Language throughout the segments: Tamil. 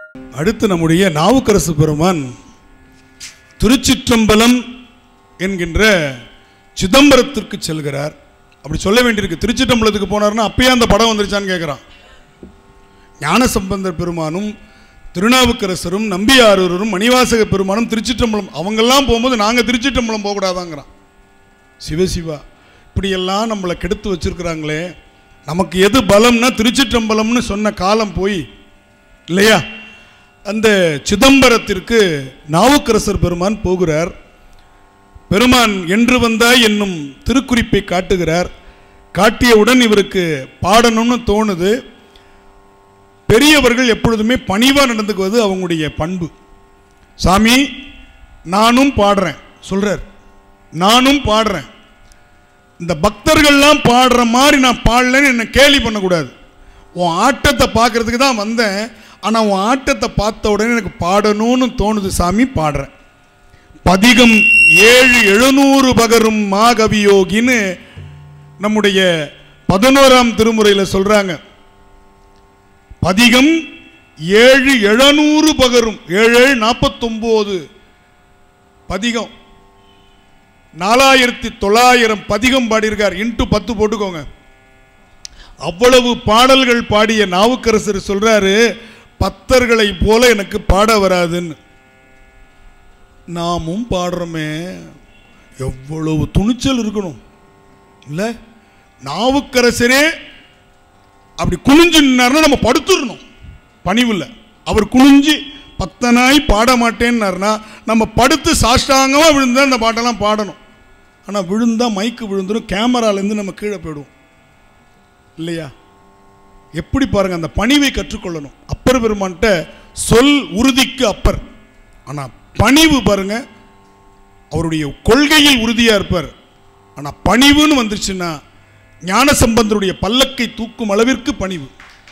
அடுத்து நம்முடைய நாவுக்கரசு பெருமான் திருச்சிற்றம்பலம் என்கின்ற சிதம்பரத்திற்கு செல்கிறார் அப்படி சொல்ல வேண்டியிருக்கு திருச்சிற்றம்பலத்துக்கு போனார்னா அப்பயே அந்த படம் வந்துருச்சான்னு கேட்குறான் ஞானசம்பந்தர் பெருமானும் திருநாவுக்கரசரும் நம்பியாரூரும் மணிவாசக பெருமானும் திருச்சிற்றம்பலம் அவங்கெல்லாம் போகும்போது நாங்கள் திருச்சிற்றம்பலம் போகக்கூடாதாங்கிறான் சிவசிவா இப்படியெல்லாம் நம்மளை கெடுத்து வச்சிருக்கிறாங்களே நமக்கு எது பலம்னா திருச்சிற்றம்பலம்னு சொன்ன காலம் போய் இல்லையா அந்த சிதம்பரத்திற்கு நாவுக்கரசர் பெருமான் போகிறார் பெருமான் என்று வந்தாய் என்னும் திருக்குறிப்பை காட்டுகிறார் காட்டியவுடன் இவருக்கு பாடணும்னு தோணுது பெரியவர்கள் எப்பொழுதுமே பணிவாக நடந்துக்குவது அவங்களுடைய பண்பு சாமி நானும் பாடுறேன் சொல்றார் நானும் பாடுறேன் இந்த பக்தர்கள்லாம் பாடுற மாதிரி நான் பாடலன்னு என்னை கேலி பண்ணக்கூடாது உன் ஆட்டத்தை பார்க்கறதுக்கு தான் வந்தேன் ஆனால் உன் ஆட்டத்தை பார்த்த உடனே எனக்கு பாடணும்னு தோணுது சாமி பாடுறேன் பதிகம் ஏழு எழுநூறு பகரும் மாகவியோகின்னு நம்முடைய பதினோராம் திருமுறையில் சொல்றாங்க பதிகம் ஏழு எழுநூறு பகரும் ஏழு ஏழு நாற்பத்தொம்போது பதிகம் நாலாயிரத்தி தொள்ளாயிரம் பதிகம் பாடியிருக்கார் இன்ட்டு பத்து போட்டுக்கோங்க அவ்வளவு பாடல்கள் பாடிய நாவுக்கரசர் சொல்றாரு பத்தர்களை போல எனக்கு பாட வராதுன்னு நாமும் பாடுறோமே எவ்வளவு துணிச்சல் இருக்கணும் இல்ல நாவுக்கரசரே அப்படி குனிஞ்சு நின்னாருன்னா நம்ம படுத்துடணும் பணிவில் அவர் குனிஞ்சு பக்தனாய் பாட மாட்டேன்னாருன்னா நம்ம படுத்து சாஷ்டாங்கமாக விழுந்தா அந்த பாட்டெல்லாம் பாடணும் ஆனால் விழுந்தா மைக்கு விழுந்துடும் கேமராலேருந்து நம்ம கீழே போயிடுவோம் இல்லையா எப்படி பாருங்க அந்த பணிவை கற்றுக்கொள்ளணும் அப்பர் பெருமான்கிட்ட சொல் உறுதிக்கு அப்பர் ஆனால் பணிவு பாருங்க அவருடைய கொள்கையில் உறுதியாக இருப்பார் ஆனால் பணிவுன்னு வந்துருச்சுன்னா ஞானசம்பந்தருடைய பல்லக்கை தூக்கும் அளவிற்கு பணிவு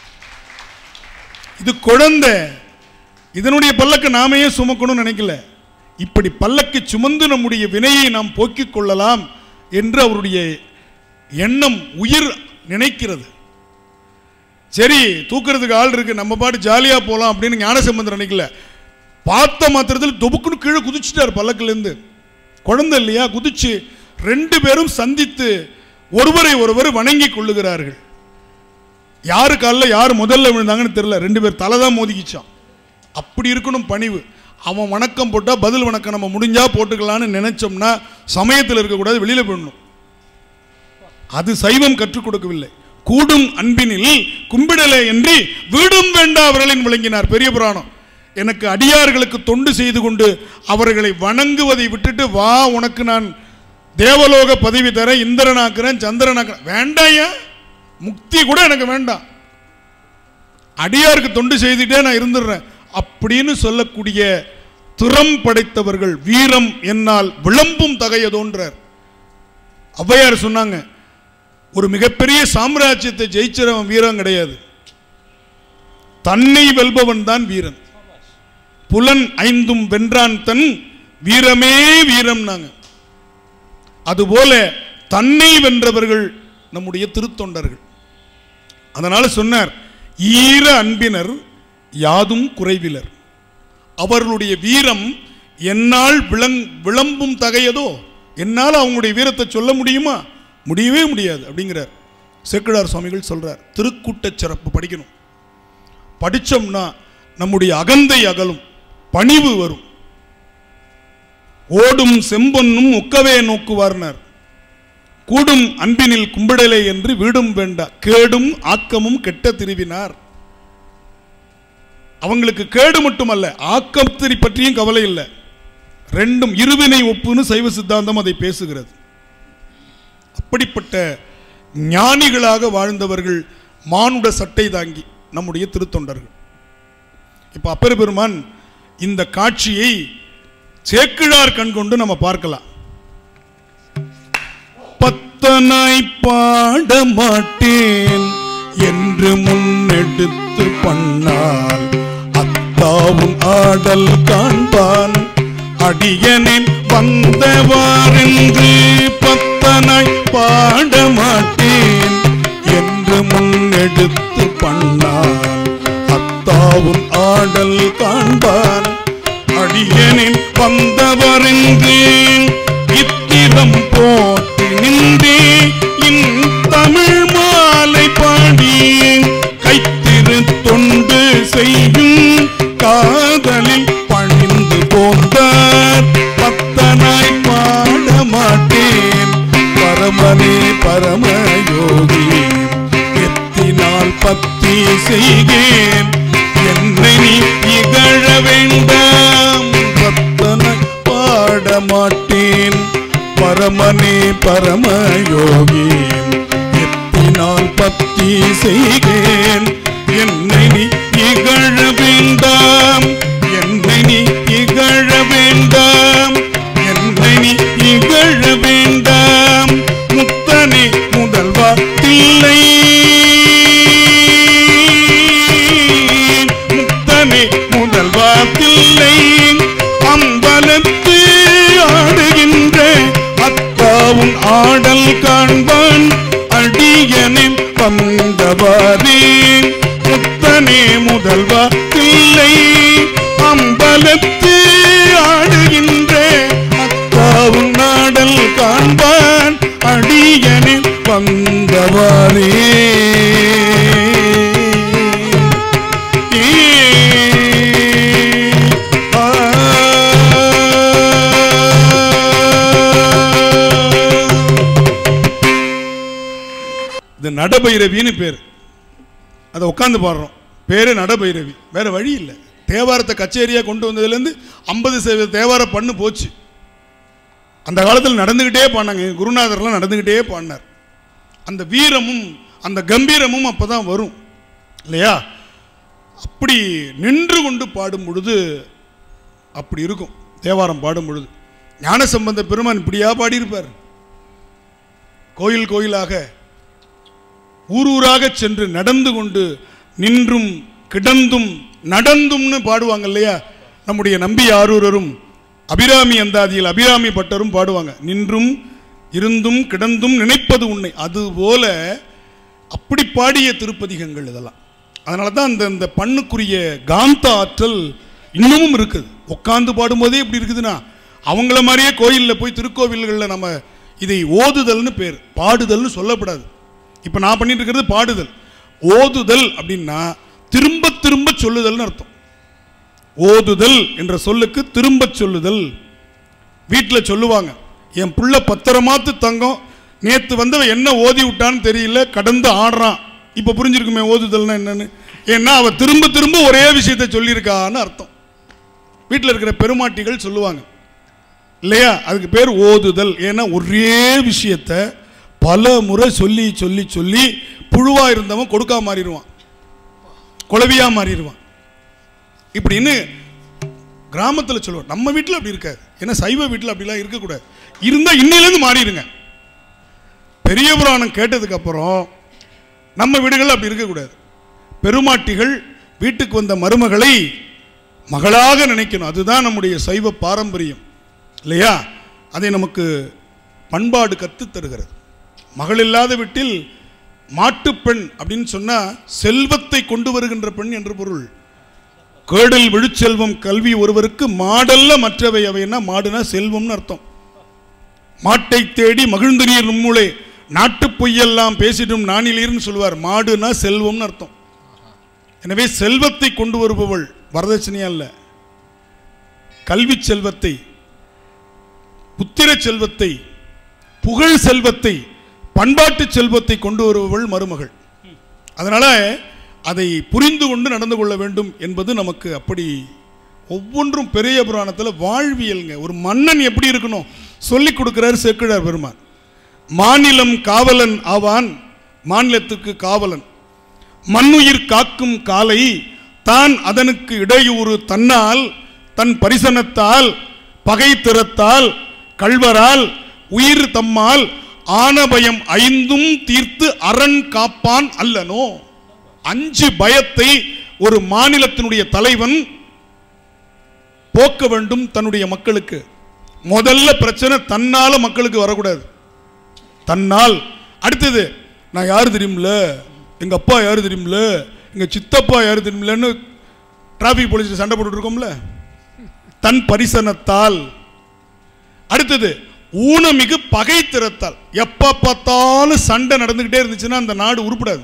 இது குழந்தை இதனுடைய பல்லக்கு நாமே ஏன் சுமக்கணும்னு நினைக்கல இப்படி பல்லக்கு சுமந்து நம்முடைய வினையை நாம் போக்கிக் கொள்ளலாம் என்று அவருடைய எண்ணம் உயிர் நினைக்கிறது சரி தூக்குறதுக்கு ஆள் இருக்கு நம்ம பாட்டு ஜாலியாக போகலாம் அப்படின்னு ஞானசம்பந்தர் நினைக்கல பார்த்த மாத்திரத்தில் தொபுக்குன்னு கீழே குதிச்சிட்டார் பல்லக்கிலேருந்து குழந்தை இல்லையா குதிச்சு ரெண்டு பேரும் சந்தித்து ஒருவரை ஒருவர் வணங்கி கொள்ளுகிறார்கள் யாரு காலில் யார் முதல்ல விழுந்தாங்கன்னு தெரியல ரெண்டு பேர் தலை தான் மோதிக்கிச்சான் அப்படி இருக்கணும் பணிவு அவன் வணக்கம் போட்டால் பதில் வணக்கம் நம்ம முடிஞ்சா போட்டுக்கலாம்னு நினைச்சோம்னா சமயத்தில் இருக்கக்கூடாது வெளியில் போயிடணும் அது சைவம் கற்றுக் கொடுக்கவில்லை கூடும் அன்பினில் கும்பிடலே என்று வீடும் வேண்டா அவர்களின் விளங்கினார் பெரிய புராணம் எனக்கு அடியார்களுக்கு தொண்டு செய்து கொண்டு அவர்களை வணங்குவதை விட்டுட்டு வா உனக்கு நான் தேவலோக பதவி தரேன் இந்திரனாக்குறேன் சந்திரனாக்குறேன் வேண்டாயா முக்தி கூட எனக்கு வேண்டாம் அடியாருக்கு தொண்டு செய்துட்டே நான் இருந்துடுறேன் அப்படின்னு சொல்லக்கூடிய திறம் படைத்தவர்கள் வீரம் என்னால் விளம்பும் தகையதோன்றார் ஔவையார் சொன்னாங்க ஒரு மிகப்பெரிய சாம்ராஜ்யத்தை ஜெயிச்சிறவன் வீரம் கிடையாது தன்னை வெல்பவன் தான் வீரன் புலன் ஐந்தும் வென்றான் தன் வீரமே வீரம் நாங்க அதுபோல தன்னை வென்றவர்கள் நம்முடைய திருத்தொண்டர்கள் அதனால சொன்னார் ஈர அன்பினர் யாதும் குறைவிலர் அவர்களுடைய வீரம் என்னால் விளங் விளம்பும் தகையதோ என்னால் அவங்களுடைய வீரத்தை சொல்ல முடியுமா முடியவே முடியாது அப்படிங்கிறார் சேக்கிழார் சுவாமிகள் சொல்றார் திருக்கூட்டச் சிறப்பு படிக்கணும் படிச்சோம்னா நம்முடைய அகந்தை அகலும் பணிவு வரும் ஓடும் செம்பொன்னும் ஒக்கவே நோக்குவார்னார் கூடும் அன்பினில் கும்பிடலே என்று வீடும் வேண்டா கேடும் ஆக்கமும் கெட்ட திருவினார் அவங்களுக்கு கேடு மட்டுமல்ல ஆக்கத்திரி பற்றியும் கவலை இல்லை ரெண்டும் இருவினை ஒப்புன்னு சைவ சித்தாந்தம் அதை பேசுகிறது அப்படிப்பட்ட ஞானிகளாக வாழ்ந்தவர்கள் மானுட சட்டை தாங்கி நம்முடைய திருத்தொண்டர்கள் இப்போ அப்பர் பெருமான் இந்த காட்சியை சேக்கிழார் கண் கொண்டு நம்ம பார்க்கலாம் பத்தனாய் பாட மாட்டேன் என்று முன்னெடுத்து பண்ணால் அத்தாவும் ஆடல் காண்பான் அடியனின் வந்தவாறென்று பத்தனாய் பாட மாட்டேன் என்று முன்னெடுத்து பண்ணால் அத்தா அத்தாவும் ஆடல் காண்பான் அடியனின் வந்தவரென்று இத்திரம் போட்டு நின்றே இன் தமிழ் மாலை பாடி கைத்திரு தொண்டு செய்யும் காதலில் பணிந்து போந்தார் பத்தனாய் பாட மாட்டேன் பரமனே பரமயோகி எத்தினால் பத்தி செய்கேன் என்னை நீ இகழ வேண்டாம் பத்தனை பாட மாட்டேன் பரமனே பரமயோகி எத்தினால் பத்தி செய்கேன் என்னை நீ இகழ வேண்டாம் என்னை நீ இகழ வேண்டாம் என்னை நீ இகழ வேண்டாம் முத்தனே முதல்வா தில்லை முத்தனே முதல்வா தில்லை அம்பலத்து ஆடுகின்ற அத்தாவும் ஆடல் காண்பான் அடியனின் வந்தவாரே முத்தனே முதல்வா தில்லை அம்பலத்து ஆடுகின்ற அத்தாவும் நாடல் காண்பான் அடியனின் வந்தவாரே இது நடபைரவின்னு பேர் அதை உட்காந்து பாடுறோம் பேரு நடபைரவி வேற வழி இல்லை தேவாரத்தை கச்சேரியாக கொண்டு வந்ததுலேருந்து ஐம்பது சதவீத தேவார பண்ணு போச்சு அந்த காலத்தில் நடந்துக்கிட்டே பாடினாங்க எங்க குருநாதர்லாம் நடந்துக்கிட்டே பாடினார் அந்த வீரமும் அந்த கம்பீரமும் அப்போ தான் வரும் இல்லையா அப்படி நின்று கொண்டு பாடும் பொழுது அப்படி இருக்கும் தேவாரம் பாடும் பொழுது ஞானசம்பந்த பெருமான் இப்படியா பாடியிருப்பார் கோயில் கோயிலாக ஊர் ஊராக சென்று நடந்து கொண்டு நின்றும் கிடந்தும் நடந்தும்னு பாடுவாங்க இல்லையா நம்முடைய நம்பி ஆரூரரும் அபிராமி அந்தாதியில் அபிராமி பட்டரும் பாடுவாங்க நின்றும் இருந்தும் கிடந்தும் நினைப்பது உன்னை அதுபோல அப்படி பாடிய திருப்பதிகங்கள் இதெல்லாம் அதனால தான் அந்த இந்த பண்ணுக்குரிய காந்த ஆற்றல் இன்னமும் இருக்குது உட்காந்து பாடும்போதே இப்படி இருக்குதுன்னா அவங்கள மாதிரியே கோயிலில் போய் திருக்கோவில்களில் நம்ம இதை ஓதுதல்னு பேர் பாடுதல்னு சொல்லப்படாது இப்போ நான் பண்ணிட்டு இருக்கிறது பாடுதல் ஓதுதல் அப்படின்னா திரும்ப திரும்ப சொல்லுதல்னு அர்த்தம் ஓதுதல் என்ற சொல்லுக்கு திரும்ப சொல்லுதல் வீட்டில் சொல்லுவாங்க என் புள்ள பத்திரமாத்து தங்கம் நேத்து வந்தவன் என்ன ஓதி விட்டான்னு தெரியல கடந்து ஆடுறான் இப்போ புரிஞ்சிருக்குமே ஓதுதல்னா என்னன்னு ஏன்னா அவ திரும்ப திரும்ப ஒரே விஷயத்தை சொல்லியிருக்கான்னு அர்த்தம் வீட்டில் இருக்கிற பெருமாட்டிகள் சொல்லுவாங்க இல்லையா அதுக்கு பேர் ஓதுதல் ஏன்னா ஒரே விஷயத்த பல முறை சொல்லி சொல்லி சொல்லி புழுவா இருந்தவன் கொடுக்கா மாறிடுவான் குளவியா மாறிடுவான் இப்படின்னு கிராமத்தில் சொல்லுவோம் நம்ம வீட்டில் அப்படி இருக்காது ஏன்னா சைவ வீட்டில் அப்படிலாம் இருக்கக்கூடாது இருந்தால் இன்னிலேருந்து மாறிடுங்க பெரிய புராணம் கேட்டதுக்கு அப்புறம் நம்ம வீடுகள் அப்படி இருக்கக்கூடாது பெருமாட்டிகள் வீட்டுக்கு வந்த மருமகளை மகளாக நினைக்கணும் அதுதான் நம்முடைய சைவ பாரம்பரியம் இல்லையா அதை நமக்கு பண்பாடு கற்றுத் தருகிறது மகள் இல்லாத வீட்டில் மாட்டுப்பெண் அப்படின்னு சொன்னா செல்வத்தை கொண்டு வருகின்ற பெண் என்று பொருள் கேடல் விழுச்செல்வம் கல்வி ஒருவருக்கு மாடல்ல மற்றவை அவைன்னா மாடுனா செல்வம்னு அர்த்தம் மாட்டை தேடி மகிழ்ந்து நீர் நும்முளே நாட்டுப் பொய்யெல்லாம் பேசிடும் நானிலீர்னு சொல்லுவார் மாடுனா செல்வம்னு அர்த்தம் எனவே செல்வத்தை கொண்டு வருபவள் வரதட்சணையா அல்ல கல்வி செல்வத்தை புத்திர செல்வத்தை புகழ் செல்வத்தை பண்பாட்டு செல்வத்தை கொண்டு வருபவள் மருமகள் அதனால அதை புரிந்து கொண்டு நடந்து கொள்ள வேண்டும் என்பது நமக்கு அப்படி ஒவ்வொன்றும் பெரிய புராணத்தில் வாழ்வியல்ங்க ஒரு மன்னன் எப்படி இருக்கணும் சொல்லி கொடுக்கிறார் சேக்கிழார் பெருமான் மாநிலம் காவலன் ஆவான் மாநிலத்துக்கு காவலன் மண்ணுயிர் காக்கும் காலை தான் அதனுக்கு இடையூறு தன்னால் தன் பரிசனத்தால் பகை திறத்தால் கள்வரால் உயிர் தம்மால் ஆனபயம் ஐந்தும் தீர்த்து அரண் காப்பான் அல்லனோ அஞ்சு பயத்தை ஒரு மாநிலத்தினுடைய தலைவன் போக்க வேண்டும் தன்னுடைய மக்களுக்கு முதல்ல பிரச்சனை தன்னால மக்களுக்கு வரக்கூடாது தன்னால் அடுத்தது நான் யார் தெரியுமில்ல எங்க அப்பா யார் தெரியுமில்ல எங்க சித்தப்பா யார் தெரியுமில்லன்னு டிராஃபிக் போலீஸ் சண்டை போட்டுட்டு இருக்கோம்ல தன் பரிசனத்தால் அடுத்தது ஊனமிகு பகை திறத்தால் எப்ப பார்த்தாலும் சண்டை நடந்துகிட்டே இருந்துச்சுன்னா அந்த நாடு உருப்படாது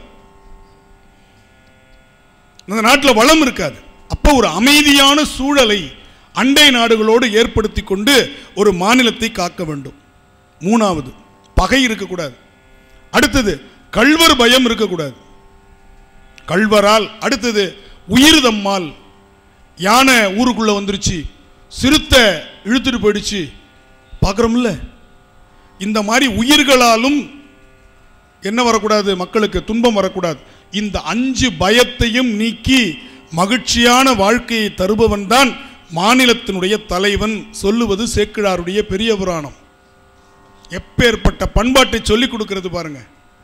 அந்த நாட்டில் வளம் இருக்காது அப்போ ஒரு அமைதியான சூழலை அண்டை நாடுகளோடு ஏற்படுத்தி கொண்டு ஒரு மாநிலத்தை காக்க வேண்டும் மூணாவது பகை இருக்கக்கூடாது அடுத்தது கள்வர் பயம் இருக்கக்கூடாது கள்வரால் அடுத்தது உயிர் தம்மால் யானை ஊருக்குள்ள வந்துருச்சு சிறுத்தை இழுத்துட்டு போயிடுச்சு பார்க்குறோம்ல இந்த மாதிரி உயிர்களாலும் என்ன வரக்கூடாது மக்களுக்கு துன்பம் வரக்கூடாது இந்த அஞ்சு பயத்தையும் நீக்கி மகிழ்ச்சியான வாழ்க்கையை தருபவன் தான் மாநிலத்தினுடைய தலைவன் சொல்லுவது சேக்கிழாருடைய பெரிய புராணம் எப்பேற்பட்ட பண்பாட்டை சொல்லிக் கொடுக்கிறது பாருங்க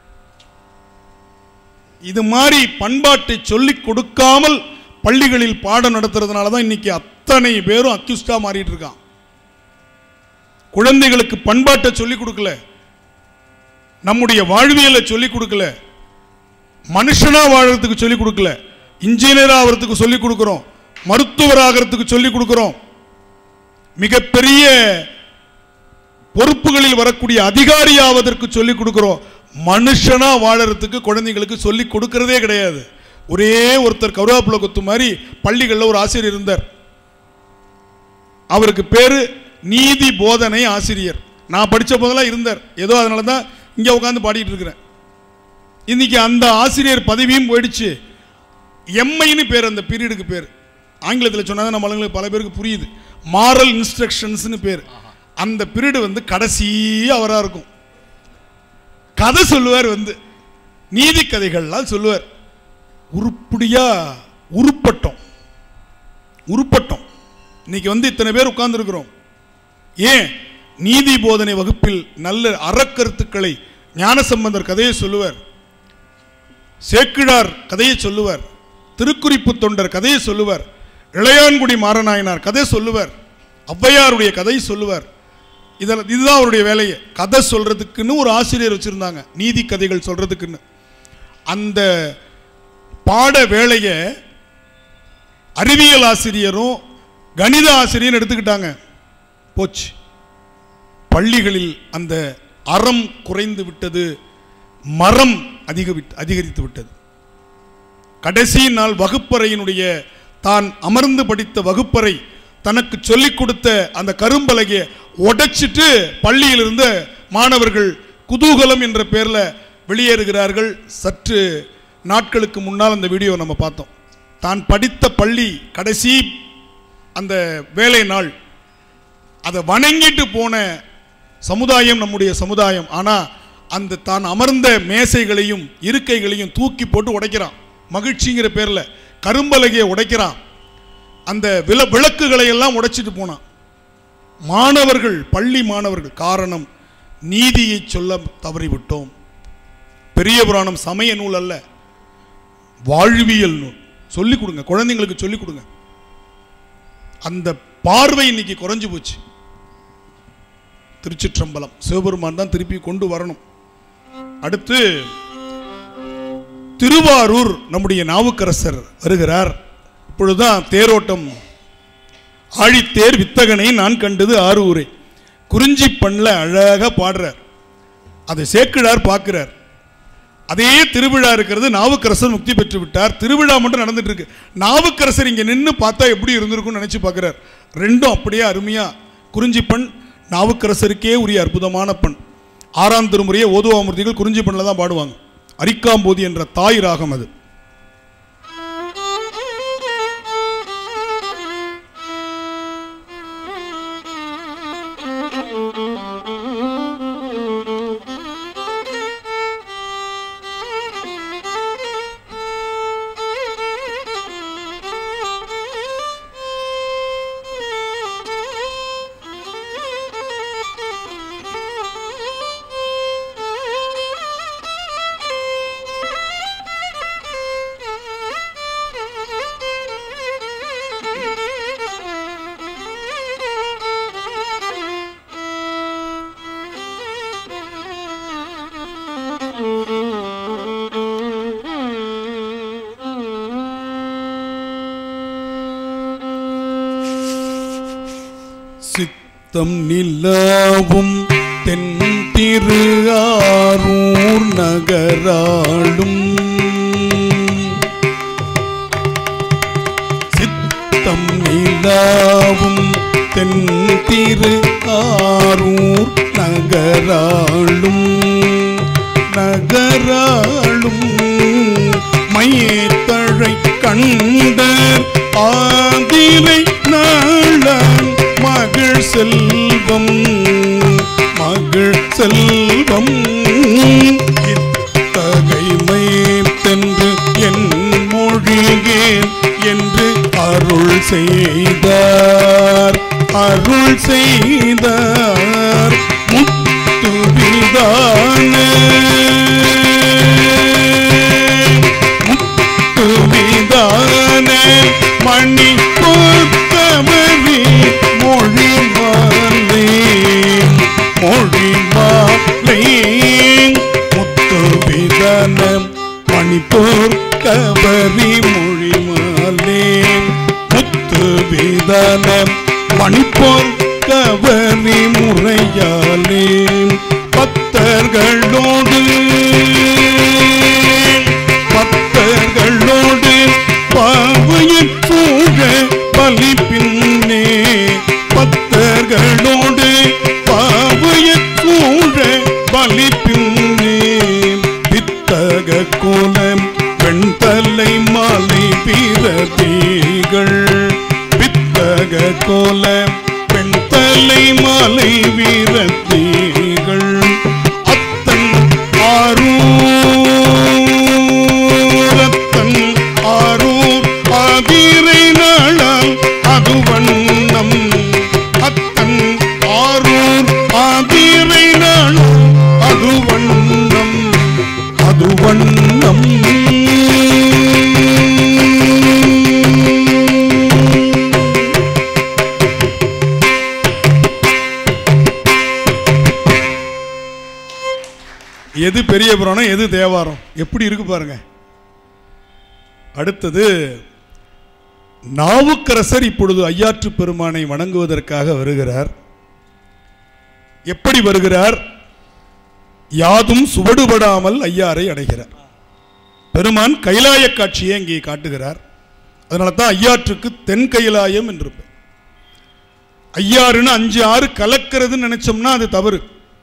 இது மாதிரி பண்பாட்டை சொல்லிக் கொடுக்காமல் பள்ளிகளில் பாடம் நடத்துறதுனால தான் இன்னைக்கு அத்தனை பேரும் அக்யூஸ்டா மாறிட்டு இருக்கான் குழந்தைகளுக்கு பண்பாட்டை சொல்லிக் கொடுக்கல நம்முடைய வாழ்வியலை சொல்லிக் கொடுக்கல மனுஷனா வாழறதுக்கு சொல்லிக் கொடுக்கல இன்ஜினியர் ஆகிறதுக்கு சொல்லிக் கொடுக்கிறோம் மருத்துவர் ஆகிறதுக்கு சொல்லிக் கொடுக்கிறோம் மிகப்பெரிய பொறுப்புகளில் வரக்கூடிய அதிகாரி ஆவதற்கு சொல்லிக் கொடுக்கிறோம் மனுஷனா வாழறதுக்கு குழந்தைங்களுக்கு சொல்லிக் கொடுக்கறதே கிடையாது ஒரே ஒருத்தர் கருவாப்புல கொத்து மாதிரி பள்ளிகளில் ஒரு ஆசிரியர் இருந்தார் அவருக்கு பேரு நீதி போதனை ஆசிரியர் நான் படித்த போதெல்லாம் இருந்தார் ஏதோ அதனால தான் இங்கே உட்காந்து பாடிட்டு இருக்கிறேன் இன்னைக்கு அந்த ஆசிரியர் பதவியும் போயிடுச்சு எம்ஐன்னு பேர் அந்த பீரியடுக்கு பேர் ஆங்கிலத்தில் சொன்னா நம்ம ஆளுங்களுக்கு பல பேருக்கு புரியுது மாரல் இன்ஸ்ட்ரக்ஷன்ஸ்னு பேர் அந்த பீரியடு வந்து கடைசி அவராக இருக்கும் கதை சொல்லுவார் வந்து நீதி கதைகள்லாம் சொல்லுவார் உருப்படியா உருப்பட்டோம் உருப்பட்டோம் இன்னைக்கு வந்து இத்தனை பேர் உட்கார்ந்துருக்கிறோம் ஏன் நீதி போதனை வகுப்பில் நல்ல அறக்கருத்துக்களை ஞானசம்பந்தர் கதையை சொல்லுவார் சேக்கிழார் கதையை சொல்லுவார் திருக்குறிப்பு தொண்டர் கதையை சொல்லுவார் இளையான்குடி மாறநாயனார் கதை சொல்லுவார் ஔவையாருடைய கதை சொல்லுவார் இதில் இதுதான் அவருடைய வேலையை கதை சொல்றதுக்குன்னு ஒரு ஆசிரியர் வச்சிருந்தாங்க நீதி கதைகள் சொல்றதுக்குன்னு அந்த பாட வேலையை அறிவியல் ஆசிரியரும் கணித ஆசிரியரும் எடுத்துக்கிட்டாங்க போச்சு பள்ளிகளில் அந்த அறம் குறைந்து விட்டது மரம் அதிக அதிகரித்து விட்டது கடைசி நாள் வகுப்பறையினுடைய தான் அமர்ந்து படித்த வகுப்பறை தனக்கு சொல்லிக் கொடுத்த அந்த கரும்பலகையை உடைச்சிட்டு பள்ளியில் இருந்த மாணவர்கள் குதூகலம் என்ற பேரில் வெளியேறுகிறார்கள் சற்று நாட்களுக்கு முன்னால் அந்த வீடியோ நம்ம பார்த்தோம் தான் படித்த பள்ளி கடைசி அந்த வேலை நாள் அதை வணங்கிட்டு போன சமுதாயம் நம்முடைய சமுதாயம் ஆனால் அந்த தான் அமர்ந்த மேசைகளையும் இருக்கைகளையும் தூக்கி போட்டு உடைக்கிறான் மகிழ்ச்சிங்கிற பேரில் கரும்பலகையை உடைக்கிறான் அந்த வில விளக்குகளை எல்லாம் உடைச்சிட்டு போனான் மாணவர்கள் பள்ளி மாணவர்கள் காரணம் நீதியை சொல்ல தவறிவிட்டோம் பெரிய புராணம் சமய நூல் அல்ல வாழ்வியல் நூல் சொல்லிக் கொடுங்க குழந்தைங்களுக்கு சொல்லிக் கொடுங்க அந்த பார்வை இன்னைக்கு குறைஞ்சு போச்சு திருச்சிற்றம்பலம் சிவபெருமான் தான் திருப்பி கொண்டு வரணும் அடுத்து திருவாரூர் நம்முடைய நாவுக்கரசர் வருகிறார் இப்பொழுதுதான் தேரோட்டம் ஆழித்தேர் வித்தகனை நான் கண்டது ஆறு ஊரை குறிஞ்சி பண்ணல அழகா பாடுறார் அதை சேக்கிழார் பார்க்கிறார் அதே திருவிழா இருக்கிறது நாவுக்கரசர் முக்தி பெற்று விட்டார் திருவிழா மட்டும் நடந்துட்டு இருக்கு நாவுக்கரசர் இங்க நின்று பார்த்தா எப்படி இருந்திருக்கும்னு நினைச்சு பார்க்கிறார் ரெண்டும் அப்படியே அருமையா குறிஞ்சி பண் நாவுக்கரசருக்கே உரிய அற்புதமான பண் ஆறாம் திருமுறையை ஓதுவாமூர்த்திகள் குறிஞ்சி பண்ணில் தான் பாடுவாங்க அரிக்காம்போதி என்ற தாய் ராகம் அது சித்தம் நிலவும் தென் திரு ஆரூர் நகராளும் சித்தம் நிலவும் தென் திரு ஆரூர் நகராளும் நகராளும் மையத்தழை கண்டர் ஆதிரை நாளன் மகள் செல்வம் மகள் செல்வம் இத்தகைமை தென்று என் மொழிகேன் என்று அருள் செய்தார் அருள் செய்தார் முத்துவிதான முத்துவிதான மணி கொத்தமரி மொழி மாலை மொழி மாலை முத்துவிதான மணிப்பூர் கபரி மொழி மாலே முத்துவிதான மணிப்பூர் கபரி முறையாலே பத்தர்களோடு பத்தர்களோடு பாவையின் சூழ பலி பின்னே பத்தர்களோடு பாவையின் சூழ பலி பின்னே பித்தக கோலம் வெண்தலை மாலை வீரதீகள் பித்தக கோல பெண்தலை மாலை வீரத்தீகள் அத்தன் ஆரூர் அத்தன் ஆரூர் ஆதிரை நாளால் அது வண்ணம் அத்தன் ஆரூர் ஆதிரை நாளால் அது வண்ணம் அது வண்ணம் எது பெரிய புராணம் எது தேவாரம் எப்படி இருக்கு பாருங்க அடுத்தது நாவுக்கரசர் இப்பொழுது ஐயாற்று பெருமானை வணங்குவதற்காக வருகிறார் எப்படி வருகிறார் யாதும் சுவடுபடாமல் ஐயாரை அடைகிறார் பெருமான் கைலாய காட்சியை இங்கே காட்டுகிறார் அதனால தான் ஐயாற்றுக்கு தென் கைலாயம் என்று பெயர். ஐயாறுன்னு அஞ்சு ஆறு கலக்கிறதுன்னு நினைச்சோம்னா அது தவறு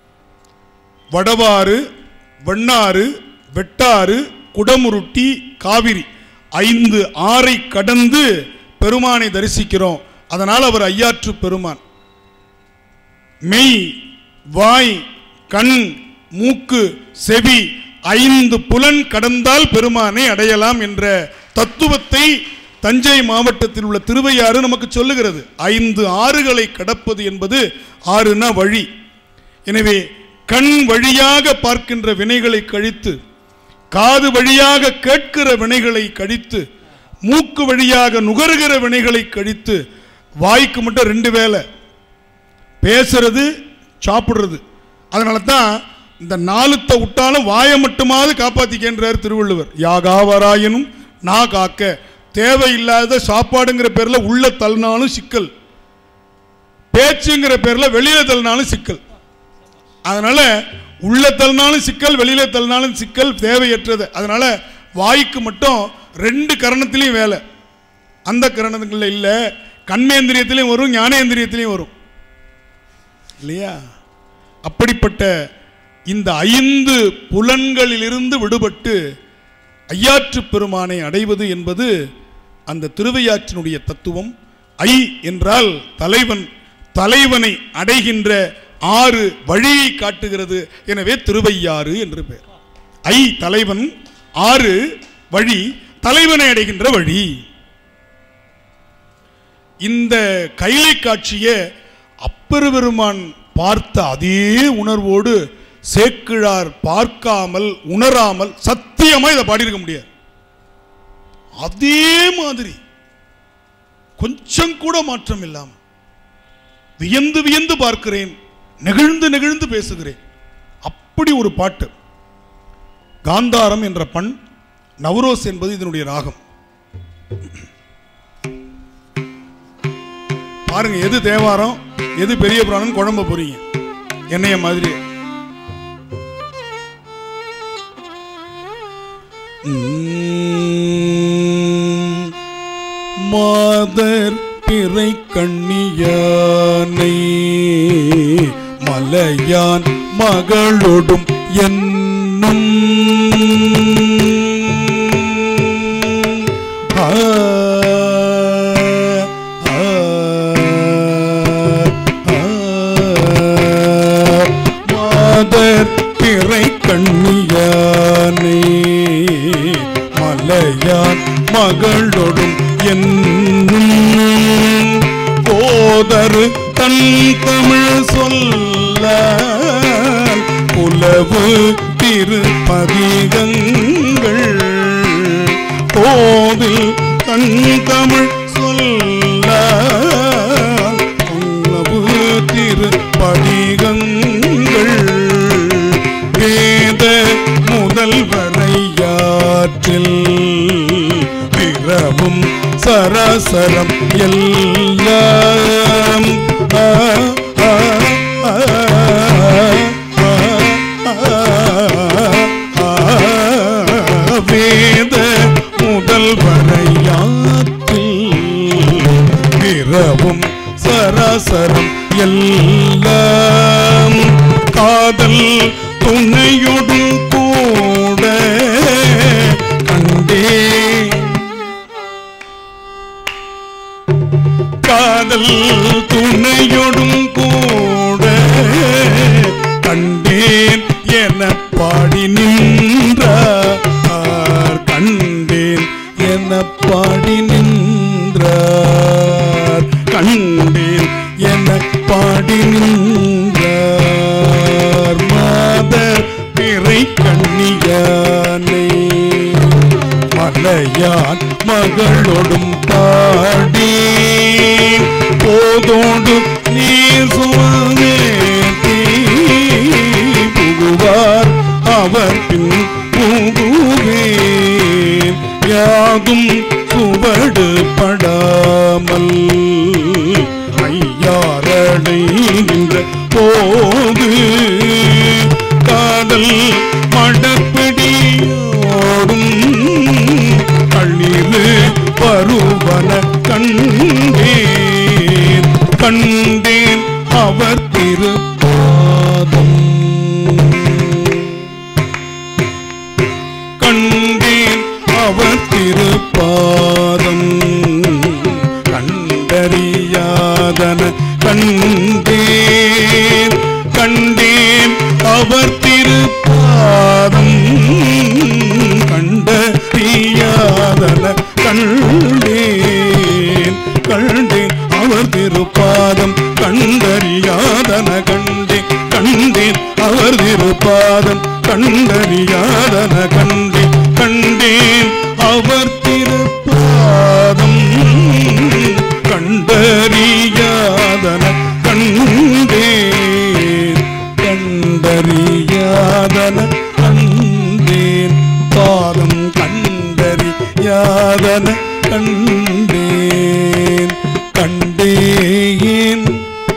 வடவாறு வெண்ணாறு வெட்டாறு குடமுருட்டி காவிரி ஐந்து ஆறை கடந்து பெருமானை தரிசிக்கிறோம் அதனால் அவர் ஐயாற்று பெருமான் மெய் வாய் கண் மூக்கு செவி ஐந்து புலன் கடந்தால் பெருமானை அடையலாம் என்ற தத்துவத்தை தஞ்சை மாவட்டத்தில் உள்ள திருவையாறு நமக்கு சொல்லுகிறது ஐந்து ஆறுகளை கடப்பது என்பது ஆறுனா வழி எனவே கண் வழியாக பார்க்கின்ற வினைகளை கழித்து காது வழியாக கேட்கிற வினைகளை கழித்து மூக்கு வழியாக நுகர்கிற வினைகளை கழித்து வாய்க்கு மட்டும் ரெண்டு வேலை பேசுறது சாப்பிடுறது அதனால தான் இந்த நாலுத்தை விட்டாலும் வாயை மட்டுமாவது காப்பாத்திக்கின்றார் திருவள்ளுவர் யாகாவராயினும் நா காக்க தேவையில்லாத சாப்பாடுங்கிற பேர்ல உள்ள தள்ளினாலும் சிக்கல் பேச்சுங்கிற பேர்ல வெளியில தள்ளினாலும் சிக்கல் அதனால உள்ள தள்ளினாலும் சிக்கல் வெளியில தள்ளினாலும் சிக்கல் தேவையற்றது அதனால வாய்க்கு மட்டும் ரெண்டு கரணத்திலையும் வேலை அந்த கரணங்களில் இல்லை கண்மேந்திரியத்திலையும் வரும் ஞானேந்திரியத்திலையும் வரும் இல்லையா அப்படிப்பட்ட இந்த ஐந்து புலன்களிலிருந்து விடுபட்டு ஐயாற்று பெருமானை அடைவது என்பது அந்த திருவையாற்றினுடைய தத்துவம் ஐ என்றால் தலைவன் தலைவனை அடைகின்ற ஆறு வழியை காட்டுகிறது எனவே திருவையாறு என்று பெயர் ஐ தலைவன் ஆறு வழி தலைவனை அடைகின்ற வழி இந்த கைலை காட்சியை அப்பெருபெருமான் பார்த்த அதே உணர்வோடு சேக்கிழார் பார்க்காமல் உணராமல் சத்தியமா இதை பாடியிருக்க முடியாது அதே மாதிரி கொஞ்சம் கூட மாற்றம் இல்லாம வியந்து வியந்து பார்க்கிறேன் நெகிழ்ந்து நெகிழ்ந்து பேசுகிறேன் அப்படி ஒரு பாட்டு காந்தாரம் என்ற பண் நவரோஸ் என்பது இதனுடைய ராகம் பாருங்க எது தேவாரம் எது பெரிய புராணம் குழம்ப போறீங்க என்னைய மாதிரி உம், மாதர் பிறை கண்ணியானை மலையான் மகளொடும் என்னும் ஆ, ஆ, ஆ, மாதர் பிறை கண்ணியானை மலையான் மகளொடும் என்னும் போதரு தன் தமிழ் சொல்ல புலவு திருப்பதிகங்கள் போதில் தன் தமிழ் சொல்ல புலவு திருப்பதிகங்கள் வேத முதல் வரையாற்றில் பிறவும் சரசரம் எல்லாம் ஆ, ஆ, ஆ, ஆ, ஆ, வேத முதல் வரையாற்றில் பிறவும் சராசரம் எல்லாம் காதல் துணையொடும் கூட கண்டே காதல் துணையொடும் கூட கண்டேன் என பாடி நின்றார் கண்டேன் என பாடி நின்றார் கண்டேன் என பாடி நின்றார் மாதர் பிறை கண்ணியானை மலையான் மகளோடும் பாடி போதோடு நீர் சுமந்தேத்தி புகுவார் அவர் பின் புகுவேன் யாதும் சுவடு படாமல் ஐயாரடைகின்ற போது காதல் மடப்பிடியோடும் கண்ணீர் பருவன கண்டேன் கண்டேன் அவர் திருப்பாதம் கண்டேன் அவர் திருப்பாதம் கண்டறியாதன கண்டேன் கண்டேன் அவர் திருப்பாதம் கண்டறியாதன கண்டேன் கண்டேன் அவர் திருப்பாதம் கண்டறியாதன கண்டேன் கண்டேன் அவர் திருப்பாதம் கண்டறியாதன கண்டேன் கண்டேன் அவர் திருப்பாதம் கண்டறியாதன கண்டேன் கண்டறியாதன கண்டேன் பாதம் கண்டறியாதன கண்டேன் கண்டேன்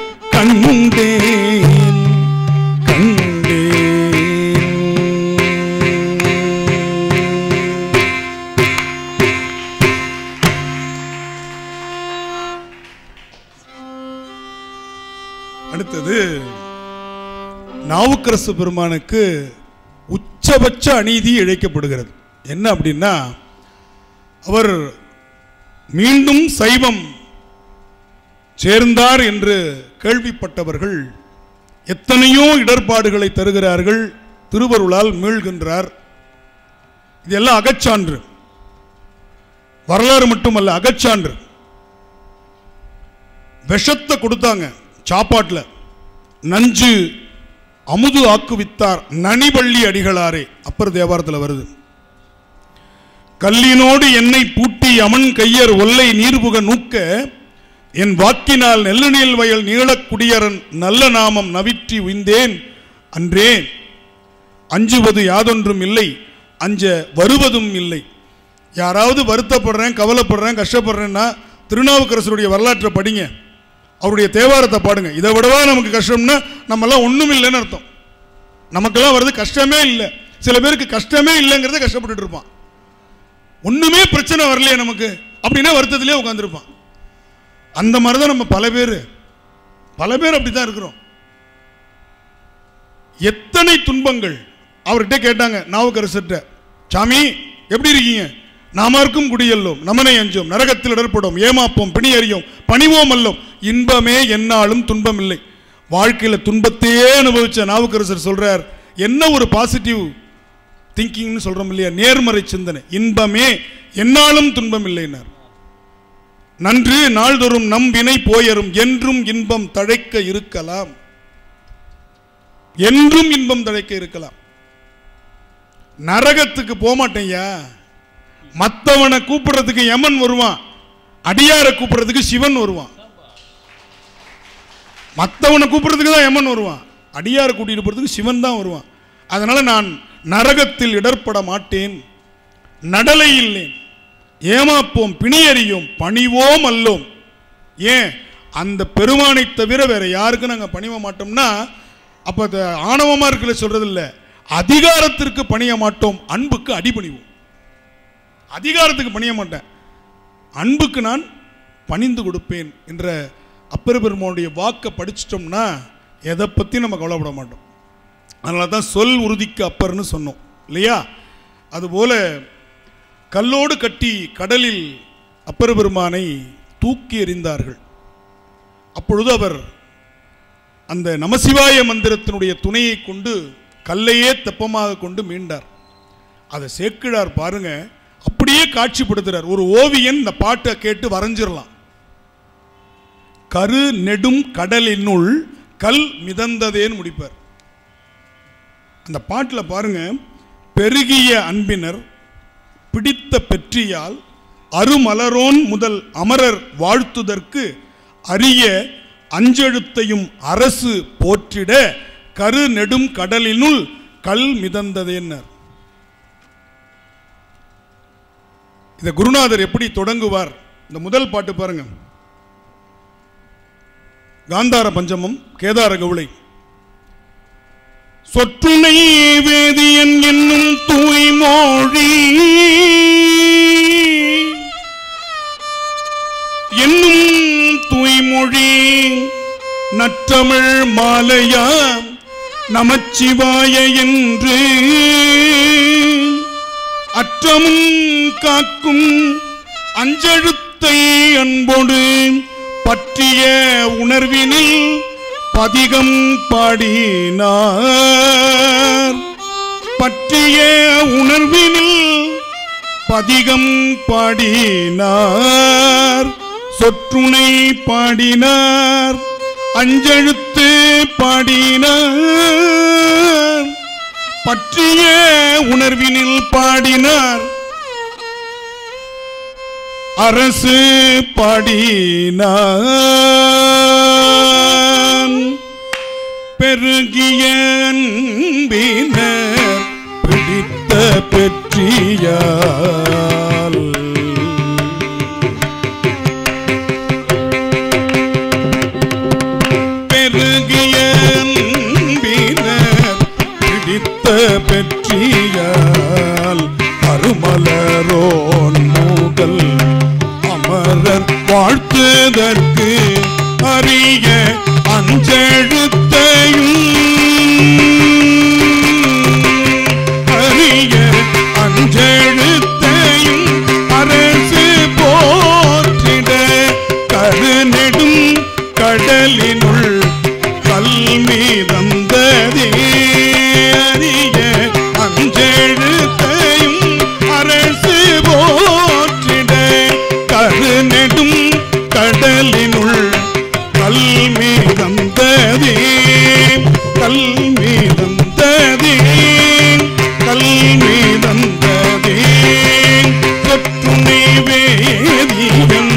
கண்டேன் கண்டேன் அடுத்தது நாவுக்கரசு பெருமானுக்கு உச்சபட்ச அநீதி இழைக்கப்படுகிறது என்ன அப்படின்னா அவர் மீண்டும் சைவம் சேர்ந்தார் என்று கேள்விப்பட்டவர்கள் எத்தனையோ இடர்பாடுகளை தருகிறார்கள் திருவருளால் மீள்கின்றார் இதெல்லாம் அகச்சான்று வரலாறு மட்டுமல்ல அகச்சான்று விஷத்தை கொடுத்தாங்க சாப்பாட்டில் நஞ்சு அமுது ஆக்குவித்தார் நனிபள்ளி அடிகளாரே அப்பர் தேவாரத்தில் வருது கல்லினோடு என்னை பூட்டி அமன் கையர் ஒல்லை நீர்புக நூக்க என் வாக்கினால் நெல்லுநீல் வயல் நீளக்குடியரன் நல்ல நாமம் நவிற்றி உய்ந்தேன் அன்றே அஞ்சுவது யாதொன்றும் இல்லை அஞ்ச வருவதும் இல்லை யாராவது வருத்தப்படுறேன் கவலைப்படுறேன் கஷ்டப்படுறேன்னா திருநாவுக்கரசருடைய வரலாற்றை படிங்க அவருடைய தேவாரத்தை பாடுங்க இதை விடவா நமக்கு கஷ்டம்னா நம்மெல்லாம் ஒன்றும் இல்லைன்னு அர்த்தம் நமக்கெல்லாம் வருது கஷ்டமே இல்லை சில பேருக்கு கஷ்டமே இல்லைங்கிறத கஷ்டப்பட்டுட்டு இருப்பான் ஒண்ணுமே பிரச்சனை வரலையே நமக்கு அப்படின்னா வருத்தத்திலே உட்காந்துருப்பான் அந்த மாதிரி தான் நம்ம பல பேர் பல பேர் அப்படி தான் இருக்கிறோம் எத்தனை துன்பங்கள் அவர்கிட்ட கேட்டாங்க நாவுக்கரசர்கிட்ட சாமி எப்படி இருக்கீங்க நாமார்க்கும் குடியல்லோம் நமனை அஞ்சோம் நரகத்தில் இடர்படும் ஏமாப்போம் பிணி அறியோம் பணிவோம் அல்லோம் இன்பமே என்னாலும் துன்பம் இல்லை வாழ்க்கையில துன்பத்தையே அனுபவிச்ச நாவுக்கரசர் சொல்றார் என்ன ஒரு பாசிட்டிவ் திங்கிங்னு சொல்றோம் இல்லையா நேர்மறை சிந்தனை இன்பமே என்னாலும் துன்பம் இல்லைனார் நன்று நாள்தோறும் நம் வினை போயரும் என்றும் இன்பம் தழைக்க இருக்கலாம் என்றும் இன்பம் தழைக்க இருக்கலாம் நரகத்துக்கு போக மாட்டேன்யா மத்தவனை கூப்பிடுறதுக்கு யமன் வருவான் அடியாரை கூப்பிடுறதுக்கு சிவன் வருவான் மத்தவனை கூப்பிடுறதுக்கு தான் யமன் வருவான் அடியாரை கூட்டிட்டு போறதுக்கு சிவன் தான் வருவான் அதனால நான் நரகத்தில் இடர்பட மாட்டேன் நடலை இல்லேன் ஏமாப்போம் பிணியறியோம் பணிவோம் அல்லோம் ஏன் அந்த பெருமானை தவிர வேற யாருக்கும் நாங்கள் பணிவ மாட்டோம்னா அப்போ அது ஆணவமா இருக்கல சொல்றது இல்ல அதிகாரத்திற்கு பணிய மாட்டோம் அன்புக்கு அடிபணிவோம் அதிகாரத்துக்கு பணிய மாட்டேன் அன்புக்கு நான் பணிந்து கொடுப்பேன் என்ற அப்பர் பெருமானுடைய வாக்கை படிச்சிட்டோம்னா எதை பற்றி நம்ம கவலைப்பட மாட்டோம் அதனால தான் சொல் உறுதிக்கு அப்பர்னு சொன்னோம் இல்லையா அதுபோல கல்லோடு கட்டி கடலில் அப்பர் பெருமானை தூக்கி எறிந்தார்கள் அப்பொழுது அவர் அந்த நமசிவாய மந்திரத்தினுடைய துணையை கொண்டு கல்லையே தெப்பமாக கொண்டு மீண்டார் அதை சேக்கிழார் பாருங்க அப்படியே காட்சிப்படுத்துறார் ஒரு ஓவியன் இந்த பாட்டை கேட்டு வரைஞ்சிடலாம் கரு நெடும் கடலினுள் கல் மிதந்ததேன்னு முடிப்பார் அந்த பாட்டில் பாருங்க பெருகிய அன்பினர் பிடித்த பெற்றியால் அருமலரோன் முதல் அமரர் வாழ்த்துதற்கு அரிய அஞ்செழுத்தையும் அரசு போற்றிட கரு நெடும் கடலினுள் கல் மிதந்ததேன்னர் இதை குருநாதர் எப்படி தொடங்குவார் இந்த முதல் பாட்டு பாருங்க காந்தார பஞ்சமம் கேதார கவுளை சொற்றுணை வேதியன் என்னும் தூய்மொழி என்னும் தூய்மொழி நற்றமிழ் மாலையாம் நமச்சிவாய என்று அற்றமும் காக்கும் அஞ்செழுத்தை அன்போடு பற்றிய உணர்வினில் பதிகம் பாடினார் பற்றிய உணர்வினில் பதிகம் பாடினார் சொற்றுணை பாடினார் அஞ்செழுத்து பாடினார் பற்றிய உணர்வினில் பாடினார் அரசு பாடினான் பெருகிய அன்பினர் பிடித்த பெற்றியால் பெருகிய அன்பினர் பிடித்த பெற்றியால் அருமலரோன் மூதல் அமரர் வாழ்த்துதற்கு அரிய அஞ்செழுத்தையும் அரிய அஞ்செழுத்தையும் அரசு போற்றிட கருநெடும் கடலினுள் கல் மீதந்ததே அரிய அஞ்செழுத்தையும் அரசு போற்றிட கருநெடும் கடலினுள் கல் மீதந்ததே கல் மீதந்ததே கல் மீதந்ததே சொற்றுணை வேதியன்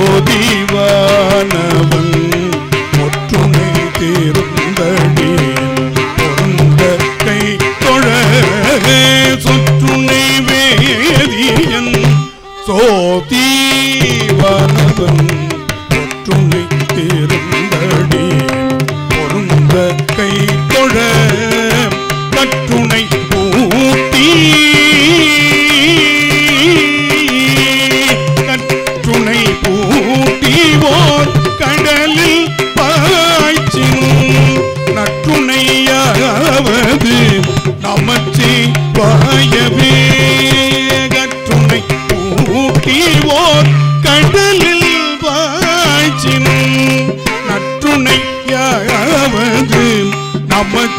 சோதிவானவன் ஒற்றுமை தேர்ந்தடி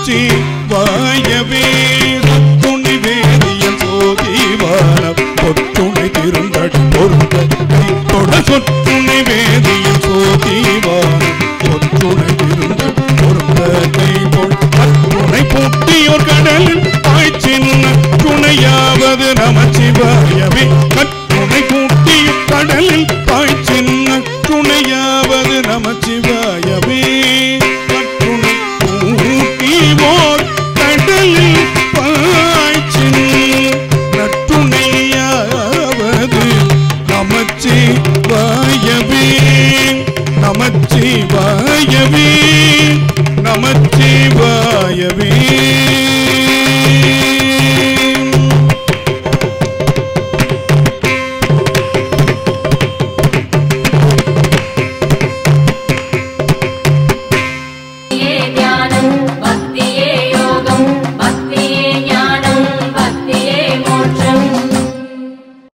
நமச்சி வாயவே துணை வேதியன் சோதிவான பொத்துணை திருந்தடி பொருந்த தொட சொத்துணை வேதியன் சோதிவான பொத்துணை திருந்தடி பொருந்த கை துணை பூட்டியோர் கடலில் பாய்ச்சின்ன துணையாவது நமச்சிவாயவே கட்டுணை பூட்டி கடலில் பாய்ச்சின்ன துணையாவது நமச்சிவாயவே கட்டுணை பூட்டியோர் கடலில் பாய்ச்சின் நட்டுணையாவது நமச்சிவாயவே நமச்சிவாயவே நமச்சிவாயவே